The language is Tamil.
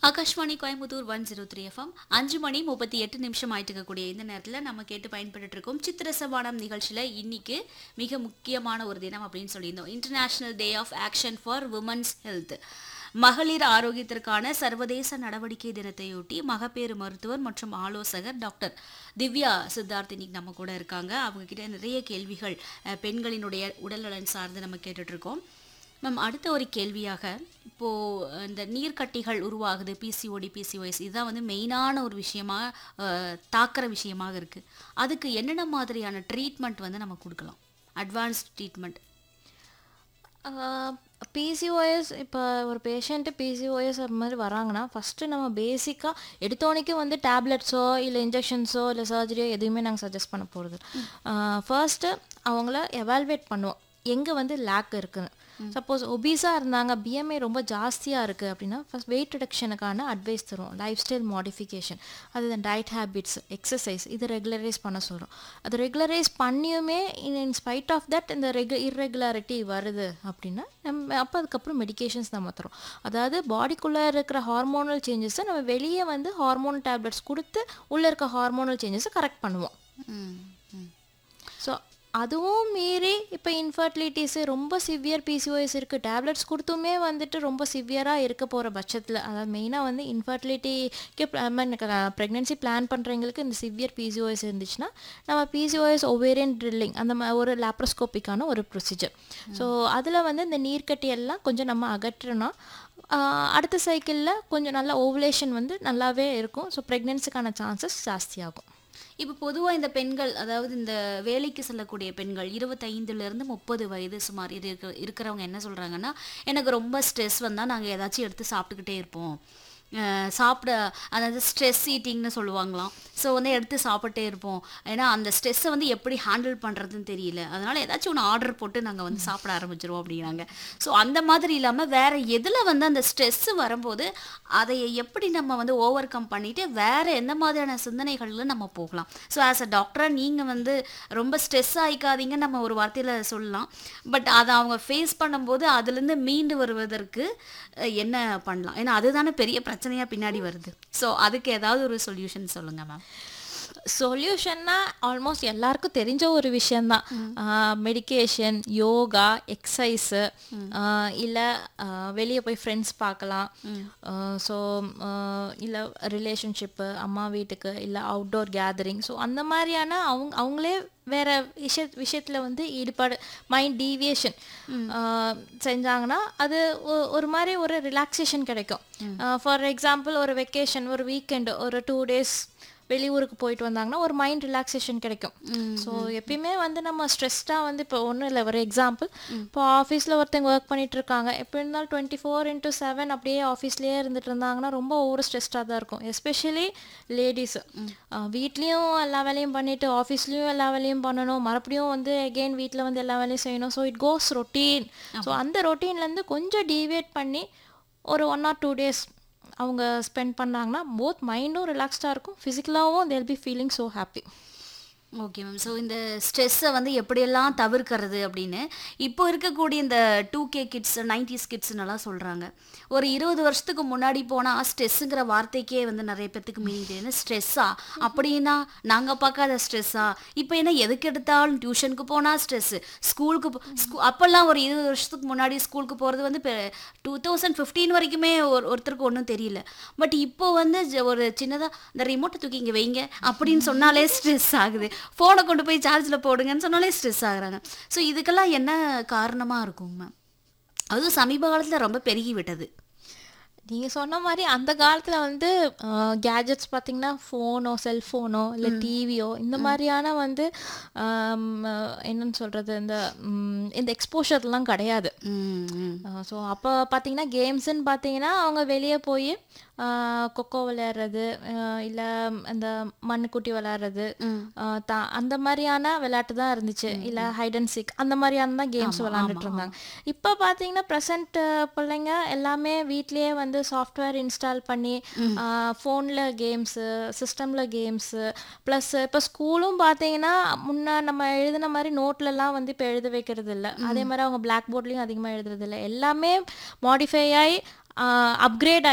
Akashvani Coimbatore one zero three FM அஞ்சு மணி முப்பத்தி எட்டு நிமிஷம் ஆயிட்டு இருக்கக்கூடிய இந்த நேரத்தில் நம்ம கேட்டு பயன்பட்டு இருக்கோம் சித்திரசவானம் நிகழ்ச்சியில் இன்னைக்கு மிக முக்கியமான ஒரு தினம் அப்படின்னு சொல்லியிருந்தோம் international day of action for women's health மகளிர் ஆரோக்கியத்திற்கான சர்வதேச நடவடிக்கை தினத்தையொட்டி மகப்பேறு மருத்துவர் மற்றும் ஆலோசகர் டாக்டர் திவ்யா சித்தார்த் இன்னைக்கு நம்ம கூட இருக்காங்க அவங்க கிட்ட நிறைய கேள்விகள் அஹ், பெண்களினுடைய உடல்நலன் சார்ந்து நம்ம கேட்டுட்டு இருக்கோம் மேம் அடுத்த ஒரு கேள்வியாக இப்போது இந்த நீர்க்கட்டிகள் உருவாகுது பிசிஓடி பிசிஓஎஸ் இதுதான் வந்து மெயினான ஒரு விஷயமா அஹ், தாக்குற விஷயமாக இருக்குது அதுக்கு என்னென்ன மாதிரியான ட்ரீட்மெண்ட் வந்து நம்ம கொடுக்கலாம் அட்வான்ஸ்ட் ட்ரீட்மெண்ட் பிசிஓஎஸ் இப்போ ஒரு பேஷண்ட்டு பிசிஓஎஸ் அது மாதிரி வராங்கன்னா ஃபஸ்ட்டு நம்ம பேசிக்காக எடுத்தோனைக்கு வந்து டேப்லெட்ஸோ இல்லை இன்ஜெக்ஷன்ஸோ இல்லை சர்ஜரியோ எதுவுமே நாங்கள் சஜஸ்ட் பண்ண போகிறது ஃபர்ஸ்ட்டு அவங்கள எவால்வேட் பண்ணுவோம் எங்கே வந்து லேக் இருக்குன்னு சப்போஸ் ஒபீஸாக இருந்தாங்க பிஎம்ஐ ரொம்ப ஜாஸ்தியாக இருக்குது அப்படின்னா ஃபஸ்ட் வெயிட் ரிடக்ஷனுக்கான அட்வைஸ் தரும் லைஃப் ஸ்டைல் மாடிஃபிகேஷன் அது டயட் ஹேபிட்ஸ் எக்ஸசைஸ் இது ரெகுலரைஸ் பண்ண சொல்கிறோம் அது ரெகுலரைஸ் பண்ணியுமே இன் ஸ்பைட் ஆஃப் தட் இந்த ரெகு இர்ரெகுலாரிட்டி வருது அப்படின்னா நம்ம அப்போ அதுக்கப்புறம் மெடிகேஷன்ஸ் நம்ம தரோம் அதாவது பாடிக்குள்ளே இருக்கிற ஹார்மோனல் சேஞ்சஸை நம்ம வெளியே வந்து ஹார்மோன் டேப்லெட்ஸ் கொடுத்து உள்ளே இருக்க ஹார்மோனல் சேஞ்சஸை கரெக்ட் பண்ணுவோம் ஸோ அதுவும் மீறி இப்போ இன்ஃபர்டிலிட்டிஸு ரொம்ப சிவியர் பிசிஓஎஸ் இருக்குது டேப்லெட்ஸ் கொடுத்துமே வந்துட்டு ரொம்ப சிவியராக இருக்க போகிற பட்சத்தில் அதாவது மெயினாக வந்து இன்ஃபர்டிலிட்டிக்கு ப்ரெக்னென்சி பிளான் பண்ணுறவங்களுக்கு இந்த சிவியர் பிசிஓஎஸ் இருந்துச்சுன்னா நம்ம பிசிஓஎஸ் ஒவேரியன் ட்ரில்லிங் அந்த மா ஒரு லேப்ரோஸ்கோப்பிக்கான ஒரு ப்ரொசீஜர் ஸோ அதில் வந்து இந்த நீர்க்கட்டி எல்லாம் கொஞ்சம் நம்ம அகற்றுனா ஆஹ், அடுத்த சைக்கிளில் கொஞ்சம் நல்ல ஓவலேஷன் வந்து நல்லாவே இருக்கும் ஸோ ப்ரெக்னென்சிக்கான சான்சஸ் ஜாஸ்தியாகும் இப்போ பொதுவாக இந்த பெண்கள் அதாவது இந்த வேலைக்கு செல்லக்கூடிய பெண்கள் இருபத்தைந்துல இருந்து முப்பது வயது சுமார் இது இருக்க இருக்கிறவங்க என்ன சொல்கிறாங்கன்னா எனக்கு ரொம்ப ஸ்ட்ரெஸ் வந்தால் நாங்கள் ஏதாச்சும் எடுத்து சாப்பிட்டுக்கிட்டே இருப்போம் அஹ் சாப்பிட அதாவது ஸ்ட்ரெஸ் ஈட்டிங்னு சொல்லுவாங்களாம் ஸோ வந்து எடுத்து சாப்பிட்டே இருப்போம் ஏன்னா அந்த ஸ்ட்ரெஸ்ஸை வந்து எப்படி ஹேண்டில் பண்ணுறதுன்னு தெரியல அதனால் ஏதாச்சும் ஒன்று ஆர்டர் போட்டு நாங்கள் வந்து சாப்பிட ஆரம்பிச்சிருவோம் அப்படிங்கிறாங்க ஸோ அந்த மாதிரி இல்லாமல் வேறு எதில் வந்து அந்த ஸ்ட்ரெஸ்ஸு வரும்போது அதை எப்படி நம்ம வந்து ஓவர் கம் பண்ணிட்டு வேறு எந்த மாதிரியான சிந்தனைகளில் நம்ம போகலாம் ஸோ ஆஸ் அ டாக்டராக நீங்கள் வந்து ரொம்ப ஸ்ட்ரெஸ் ஆகிக்காதீங்கன்னு நம்ம ஒரு வார்த்தையில் சொல்லலாம் பட் அதை அவங்க ஃபேஸ் பண்ணும்போது அதுலேருந்து மீண்டு வருவதற்கு அஹ், என்ன பண்ணலாம் ஏன்னா அதுதானே பெரிய பிரச்சனையாக பின்னாடி வருது ஸோ அதுக்கு ஏதாவது ஒரு சொல்யூஷன் சொல்லுங்கள் மேம் சொல்யூஷன்னா ஆல்மோஸ்ட் எல்லாருக்கும் தெரிஞ்ச ஒரு விஷயந்தான் மெடிகேஷன் யோகா எக்ஸசைஸு இல்லை வெளியே போய் ஃப்ரெண்ட்ஸ் பார்க்கலாம் ஸோ இல்லை ரிலேஷன்ஷிப்பு அம்மா வீட்டுக்கு இல்லை அவுட்டோர் கேதரிங் ஸோ அந்த மாதிரியான அவங்க அவங்களே வேற விஷய விஷயத்தில் வந்து ஈடுபாடு மைண்ட் டீவியேஷன் செஞ்சாங்கன்னா அது ஒ- ஒரு மாதிரி ஒரு ரிலாக்ஸேஷன் கிடைக்கும் ஃபார் எக்ஸாம்பிள் ஒரு வெக்கேஷன் ஒரு வீக்கெண்டு ஒரு டூ டேஸ் வெளியூருக்கு போயிட்டு வந்தாங்கன்னா ஒரு மைண்ட் ரிலாக்ஸேஷன் கிடைக்கும் ஸோ எப்பயுமே வந்து நம்ம ஸ்ட்ரெஸ்டாக வந்து இப்போ ஒன்றும் இல்லை ஒரு எக்ஸாம்பிள் இப்போ ஆஃபீஸில் ஒருத்தங்க ஒர்க் பண்ணிட்டு இருக்காங்க எப்போ இருந்தாலும் டுவெண்ட்டி ஃபோர் இன்ட்டு செவன் அப்படியே ஆஃபீஸ்லேயே இருந்துட்டு இருந்தாங்கன்னா ரொம்ப ஓவர் ஸ்ட்ரெஸ்டாக தான் இருக்கும் எஸ்பெஷலி லேடிஸு வீட்லேயும் எல்லா வேலையும் பண்ணிட்டு ஆஃபீஸ்லேயும் எல்லா வேலையும் பண்ணணும் மறுபடியும் வந்து அகெயின் வீட்டில் வந்து எல்லா வேலையும் செய்யணும் so it goes routine so அந்த ரொட்டீன்லேருந்து கொஞ்சம் டீவியேட் பண்ணி ஒரு ஒன் ஆர் டூ டேஸ் அவங்க ஸ்பெண்ட் பண்ணாங்கன்னா போத் மைண்டும் ரிலாக்ஸ்டாக இருக்கும் ஃபிசிக்கலாகவும் they'll be feeling so happy okay ma'am so இந்த ஸ்ட்ரெஸ்ஸை வந்து எப்படியெல்லாம் தவிர்க்கிறது அப்படின்னு இப்போ இருக்கக்கூடிய இந்த டூ கே கிட்ஸ் நைன்டிஸ் கிட்ஸ்னெல்லாம் சொல்கிறாங்க ஒரு இருபது வருஷத்துக்கு முன்னாடி போனால் ஸ்ட்ரெஸ்ஸுங்கிற வார்த்தைக்கே வந்து நிறைய பேர்த்துக்கு மீனிங் தெரியுது ஸ்ட்ரெஸ்ஸா அப்படின்னா நாங்கள் பார்க்காத ஸ்ட்ரெஸ்ஸா இப்போ என்ன எதுக்கு எடுத்தாலும் டியூஷனுக்கு போனால் ஸ்ட்ரெஸ்ஸு ஸ்கூலுக்கு போ- ஸ்கூ அப்போல்லாம் ஒரு இருபது வருஷத்துக்கு முன்னாடி ஸ்கூலுக்கு போகிறது வந்து இப்போ டூ தௌசண்ட் ஃபிஃப்டீன் வரைக்குமே ஒரு ஒருத்தருக்கு ஒன்றும் தெரியல பட் இப்போ வந்து ஜ- ஒரு சின்னதாக இந்த ரிமோட்டை தூக்கி இங்கே வைங்க அப்படின்னு சொன்னாலே ஸ்ட்ரெஸ் ஆகுது ஃபோனை கொண்டு போய் சார்ஜில் போடுங்கன்னு சொன்னாலே ஸ்ட்ரெஸ் ஆகுறாங்க ஸோ இதுக்கெல்லாம் என்ன காரணமாக இருக்கும் மேம் அதுவும் சமீப காலத்தில் ரொம்ப பெருகி விட்டது நீங்கள் சொன்ன மாதிரி அந்த காலத்தில் வந்து கேஜெட்ஸ் பார்த்தீங்கன்னா ஃபோனோ செல்ஃபோனோ இல்லை டிவியோ இந்த மாதிரியான வந்து ஆம், என்னன்னு சொல்கிறது இந்த ம், இந்த எக்ஸ்போஷர்லாம் கிடையாது ம், ம். ஸோ அப்போ பார்த்தீங்கன்னா கேம்ஸுன்னு பார்த்தீங்கன்னா அவங்க வெளியே போய் கொக்கோ விளையாடுறது இல்லை இந்த மண்ணுக்குட்டி விளையாடுறது ஆஹ் தா- அந்த மாதிரியான விளையாட்டு தான் இருந்துச்சு இல்லை ஹைட் அண்ட் சிக் அந்த மாதிரியான தான் கேம்ஸ் விளையாண்டுட்டு இருந்தாங்க இப்போ பார்த்தீங்கன்னா ப்ரெசன்ட் பிள்ளைங்க எல்லாமே வீட்லேயே வந்து சாஃப்ட்வேர் இன்ஸ்டால் பண்ணி ஃபோனில் கேம்ஸு சிஸ்டமில் கேம்ஸு ப்ளஸ் இப்போ ஸ்கூலும் பார்த்தீங்கன்னா முன்ன நம்ம எழுதின மாதிரி நோட்லலாம் வந்து இப்போ எழுத வைக்கிறது இல்லை அதே மாதிரி அவங்க பிளாக் போர்ட்லேயும் அதிகமாக எழுதுறது இல்லை எல்லாமே மாடிஃபை ஆகி அப்கிரேட்